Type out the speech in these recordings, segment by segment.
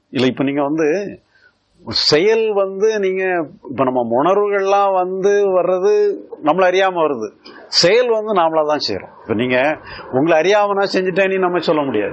இல்ல இப்ப நீங்க வந்து செயல் வந்து நீங்க இப்ப நம்ம உணர்வுகள்லாம் வந்து வர்றது நம்மள அறியாம வருது செயல் வந்து நாமளா தான் செய்யறோம் இப்ப நீங்க உங்களை அறியாம நான் செஞ்சுட்டேன்னு நம்ம சொல்ல முடியாது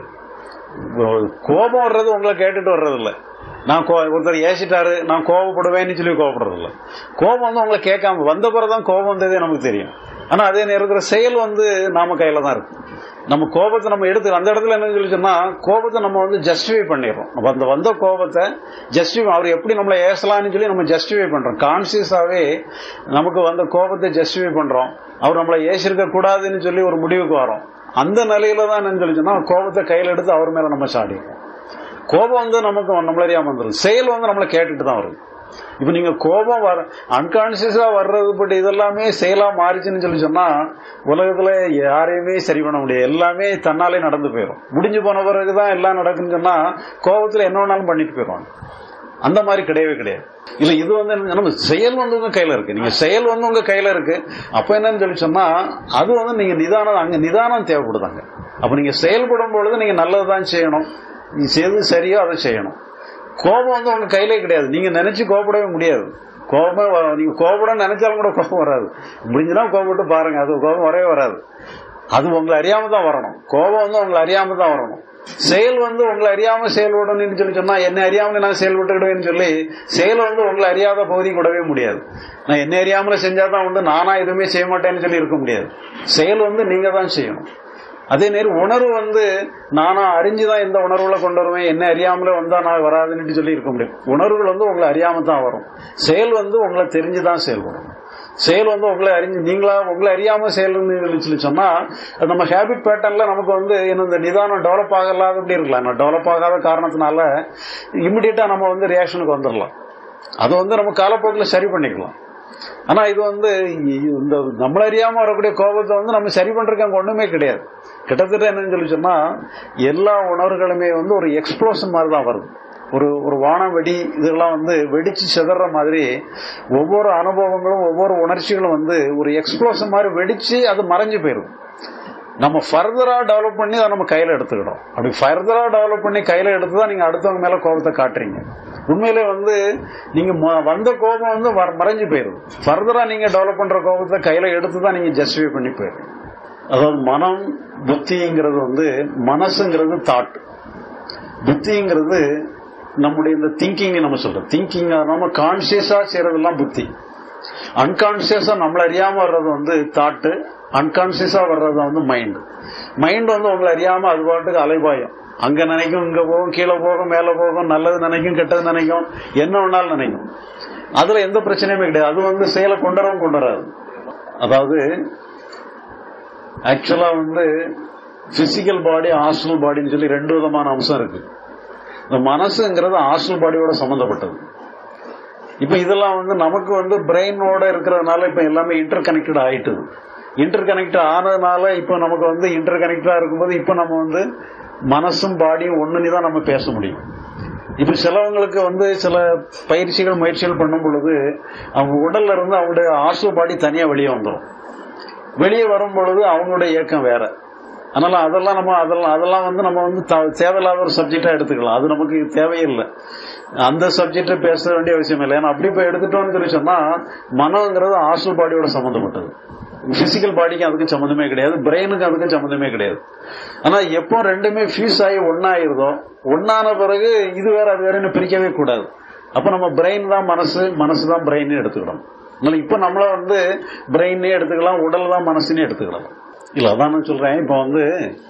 கோபம் வர்றது உங்களை கேட்டுட்டு வர்றது இல்ல நான் கோ- ஒருத்தர் ஏசிட்டாரு நான் கோபப்படுவேன்னு சொல்லி கோபப்படுறது இல்ல கோபம் வந்து உங்களை கேட்காம வந்த பிறகுதான் கோபம் வந்ததே நமக்கு தெரியும் ஆனா அதே நேரத்தில் செயல் வந்து நாம கையில தான் இருக்கு நம்ம கோபத்தை நம்ம எடுத்து அந்த இடத்துல என்ன சொல்லி சொன்னா கோபத்தை நம்ம வந்து ஜஸ்டிஃபை பண்ணிடுறோம் நம்ம அந்த வந்த கோபத்தை ஜஸ்டிஃபை அவர் எப்படி நம்மளை ஏசலாம்னு சொல்லி நம்ம ஜஸ்டிஃபை பண்றோம் கான்சியஸாவே நமக்கு வந்த கோபத்தை ஜஸ்டிஃபை பண்றோம் அவர் நம்மளை ஏசிருக்க கூடாதுன்னு சொல்லி ஒரு முடிவுக்கு வரோம் அந்த நிலையில தான் என்ன சொல்லி சொன்னா கோபத்தை கையில எடுத்து அவர் மேல நம்ம சாடிடுறோம் கோபம் வந்து நமக்கு நம்மளறியாம வந்துடும் செயல் வந்து நம்மளை கேட்டுட்டு தான் வருது இப்ப நீங்க கோபம் வர அன்கான்சியஸா வர்றது பட் இதெல்லாமே செயலா மாறிச்சுன்னு சொல்லி சொன்னா உலகத்துல யாரையுமே சரி பண்ண முடியாது எல்லாமே தன்னாலே நடந்து போயிடும் முடிஞ்சு போன பிறகுதான் எல்லாம் நடக்குன்னு சொன்னா கோபத்துல என்ன வேணாலும் பண்ணிட்டு போயிடுவாங்க அந்த மாதிரி கிடையவே கிடையாது இல்ல இது வந்து என்ன- நம்ம செயல் வந்து உங்க கையில இருக்கு நீங்க செயல் வந்து உங்க கையில இருக்கு அப்ப என்னன்னு சொல்லி சொன்னா அது வந்து நீங்க நிதானம் அங்க நிதானம் தேவைப்படுதாங்க அப்ப நீங்க செயல்படும் பொழுது நீங்க நல்லதுதான் செய்யணும் நீ எது சரியோ அதை செய்யணும் கோபம் வந்து உங்க கையிலே கிடையாது நீங்க நினைச்சு கோபப்படவே முடியாது கோபமே வ- நீங்க கோபப்பட நினைச்சாலும் கூட கோபம் வராது முடிஞ்சுனா கோபப்பட்டு பாருங்க அது கோபம் வரவே வராது அது உங்களை அறியாம தான் வரணும் கோபம் வந்து உங்களை அறியாம தான் வரணும் செயல் வந்து உங்களை அறியாம செயல்படணும்னு சொல்லி சொன்னா என்ன அறியாமல நான் செயல்பட்டுக்கிடுவேன்னு சொல்லி செயல் வந்து உங்களை அறியாத பகுதி கூடவே முடியாது நான் என்ன அறியாமல செஞ்சாதான் உண்டு நானா எதுவுமே செய்ய மாட்டேன்னு சொல்லி இருக்க முடியாது செயல் வந்து நீங்க தான் செய்யணும் அதே நேரம் உணர்வு வந்து நானா அறிஞ்சுதான் இந்த உணர்வுல கொண்டு வருவேன் என்ன அறியாமலே வந்தா நான் வராதுன்னு சொல்லி இருக்க முடியும் உணர்வுகள் வந்து உங்களை அறியாம தான் வரும் செயல் வந்து உங்களை தெரிஞ்சுதான் செயல்படும் செயல் வந்து உங்களை அறிஞ்சு நீங்களா உங்களை அறியாம செயல்னு சொல்லி சொன்னா அது நம்ம ஹேபிட் பேட்டர்ன்ல நமக்கு வந்து என்ன இந்த நிதானம் டெவலப் ஆகலாத அப்படி இருக்கலாம் டெவலப் ஆகாத காரணத்தினால இமிடியட்டா நம்ம வந்து ரியாக்ஷனுக்கு வந்துடலாம் அதை வந்து நம்ம காலப்போக்கில் சரி பண்ணிக்கலாம் ஆனா இது வந்து இ- இந்த நம்மள அறியாம வரக்கூடிய கோபத்தை வந்து நம்ம சரி பண்றதுக்கு அங்க ஒண்ணுமே கிடையாது கிட்டத்தட்ட என்னன்னு சொல்லி சொன்னா எல்லா உணர்வுகளுமே வந்து ஒரு எக்ஸ்ப்ளோஷன் மாதிரி தான் வருது ஒரு ஒரு வானம் வெடி இதெல்லாம் வந்து வெடிச்சு சிதற மாதிரி ஒவ்வொரு அனுபவங்களும் ஒவ்வொரு உணர்ச்சிகளும் வந்து ஒரு எக்ஸ்ப்ளோஷன் மாதிரி வெடிச்சு அது மறைஞ்சு போயிருது நம்ம ஃபர்தரா டெவலப் பண்ணி அதை நம்ம கையில எடுத்துக்கிடும் அப்படி ஃபர்தரா டெவலப் பண்ணி கையில எடுத்து தான் நீங்க அடுத்தவங்க மேல கோபத்தை காட்டுறீங்க உண்மையிலே வந்து நீங்க ம- வந்த கோபம் வந்து வர- மறைஞ்சு போயிருது ஃபர்தரா நீங்க டெவலப் பண்ற கோபத்தை கையில எடுத்து தான் நீங்க ஜஸ்டிஃபை பண்ணி போயிருங்க அதாவது மனம் புத்திங்கிறது வந்து மனசுங்கிறது தாட் புத்திங்கிறது நம்முடைய இந்த திங்கிங் நம்ம சொல்றோம் திங்கிங் நம்ம கான்சியஸா செய்யறதெல்லாம் புத்தி அன்கான்சியஸா நம்மள அறியாம வர்றது வந்து தாட்டு அன்கான்சியஸா வர்றது வந்து மைண்ட் மைண்ட் வந்து உங்களை அறியாம அது பாட்டுக்கு அலைபாயும் அங்க நினைக்கும் இங்க போகும் கீழே போகும் மேல போகும் நல்லது நினைக்கும் கெட்டது நினைக்கும் என்ன வேணாலும் நினைக்கும் அதுல எந்த பிரச்சனையுமே கிடையாது அது வந்து செயலை கொண்டுறவும் கொண்டு வராது அதாவது ஆக்சுவலா வந்து பிசிக்கல் பாடி ஹாஸ்டல் பாடின்னு சொல்லி ரெண்டு விதமான அம்சம் இருக்கு இந்த மனசுங்கிறது ஹாஸ்டல் பாடியோட சம்பந்தப்பட்டது இப்ப இதெல்லாம் வந்து நமக்கு வந்து பிரெயினோட இருக்கிறதுனால இப்ப எல்லாமே இன்டர் கனெக்டட் ஆயிட்டுது இன்டர் கனெக்ட் ஆனதுனால இப்ப நமக்கு வந்து இன்டர் கனெக்டடா இருக்கும்போது இப்ப நம்ம வந்து மனசும் பாடியும் ஒண்ணுன்னு தான் நம்ம பேச முடியும் இப்ப சிலவங்களுக்கு வந்து சில பயிற்சிகள் முயற்சிகள் பண்ணும் பொழுது அவங்க உடல்ல இருந்து அவங்களுடைய ஆசு பாடி தனியா வெளியே வந்துடும் வெளியே வரும் பொழுது அவங்களுடைய இயக்கம் வேற அதனால அதெல்லாம் நம்ம அதெல்லாம் அதெல்லாம் வந்து நம்ம வந்து த- தேவையில்லாத ஒரு சப்ஜெக்டா எடுத்துக்கலாம் அது நமக்கு தேவையில்லை அந்த சப்ஜெக்ட பேச வேண்டிய அவசியம் இல்லை ஏன்னா அப்படி போய் எடுத்துட்டோம்னு சொல்லி சொன்னா மனம்ங்கிறது ஆஸ்டல் பாடியோட சம்பந்தப்பட்டது பிசிக்கல் பாடிக்கு அதுக்கும் சம்மந்தமே கிடையாது பிரெயினுக்கு அதுக்கும் சம்மந்தமே கிடையாது ஆனா எப்போ ரெண்டுமே ஃபியூஸ் ஆகி ஒன்னாயிருதோ ஒன்னான பிறகு இது வேற அது வேறன்னு பிரிக்கவே கூடாது அப்ப நம்ம பிரெயின் தான் மனசு மனசு தான் பிரெயின் எடுத்துக்கணும் அதனால இப்ப நம்மள வந்து பிரெயினே எடுத்துக்கலாம் உடல் தான் மனசுன்னே எடுத்துக்கலாம் இல்ல அதான் நான் சொல்றேன் இப்ப வந்து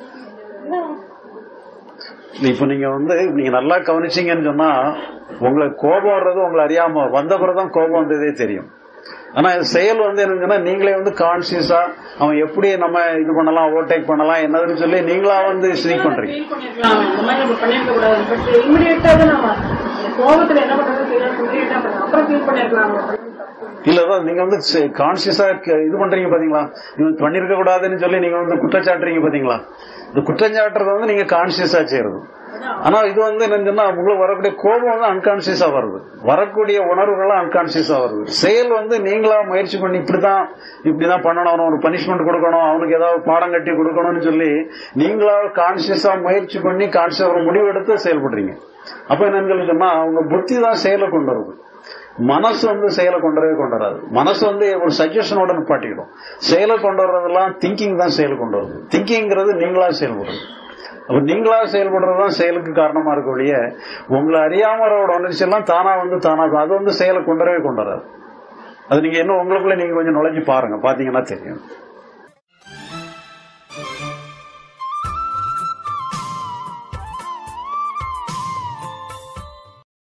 இப்ப நீங்க வந்து நீங்க நல்லா கவனிச்சீங்கன்னு சொன்னா உங்களுக்கு கோபம் வர்றது உங்களை அறியாம வந்த பிறகுதான் கோபம் வந்ததே தெரியும் ஆனா இது செயல் வந்து என்னங்கன்னா நீங்களே வந்து கான்சியஸா அவன் எப்படி நம்ம இது பண்ணலாம் ஓவர்டேக் பண்ணலாம் என்னதுன்னு சொல்லி நீங்களா வந்து ஸ்னீக் பண்றீங்க ஃபீல் பண்ணிருக்கலாம் இந்த மாதிரி நம்ம பண்ணிருக்க கூடாது பட் இமிடியேட்டா தான் நம்ம கோபத்துல என்ன பண்றது தெரியாது சொல்லி என்ன பண்ண அப்புறம் ஃபீல் பண்ணிருக்கலாம் இல்ல அதான் நீங்க வந்து கான்சியஸா இது பண்றீங்க பாத்தீங்களா நீங்க பண்ணிருக்க கூடாதுன்னு சொல்லி நீங்க வந்து குற்றச்சாட்டுறீங்க பாத்தீங்களா இந்த குற்றஞ்சாட்டுறது வந்து நீங்க கான்சியஸா செய்யறது ஆனா இது வந்து என்னன்னா உங்களுக்கு வரக்கூடிய கோபம் வந்து அன்கான்சியஸா வருது வரக்கூடிய உணர்வுகள்லாம் அன்கான்சியஸா வருது செயல் வந்து நீங்களா முயற்சி பண்ணி இப்படிதான் இப்படிதான் பண்ணணும் அவனுக்கு ஒரு பனிஷ்மெண்ட் கொடுக்கணும் அவனுக்கு ஏதாவது பாடம் கட்டி கொடுக்கணும்னு சொல்லி நீங்களா கான்சியஸா முயற்சி பண்ணி கான்சியஸ் ஒரு முடிவு எடுத்து செயல்படுறீங்க அப்ப என்னன்னு சொன்னா அவங்க புத்தி தான் செயலை கொண்டு வருது மனசு வந்து செயலை கொண்டு வரவே கொண்டு வராது மனசு வந்து ஒரு சஜஷனோட நிப்பாட்டிடும் செயலை கொண்டு வர்றதெல்லாம் திங்கிங் தான் செயல் கொண்டு வருது திங்கிங்கிறது நீங்களா செயல்படுறது அப்ப நீங்களா செயல்படுறது தான் செயலுக்கு காரணமா இருக்க ஒழிய உங்களை அறியாமலோட உணர்ச்சி எல்லாம் தானா வந்து தானா அது வந்து செயலை கொண்டு வரவே கொண்டு வராது அது நீங்க இன்னும் உங்களுக்குள்ள நீங்க கொஞ்சம் நுழைஞ்சு பாருங்க பாத்தீங்கன்னா தெரியும்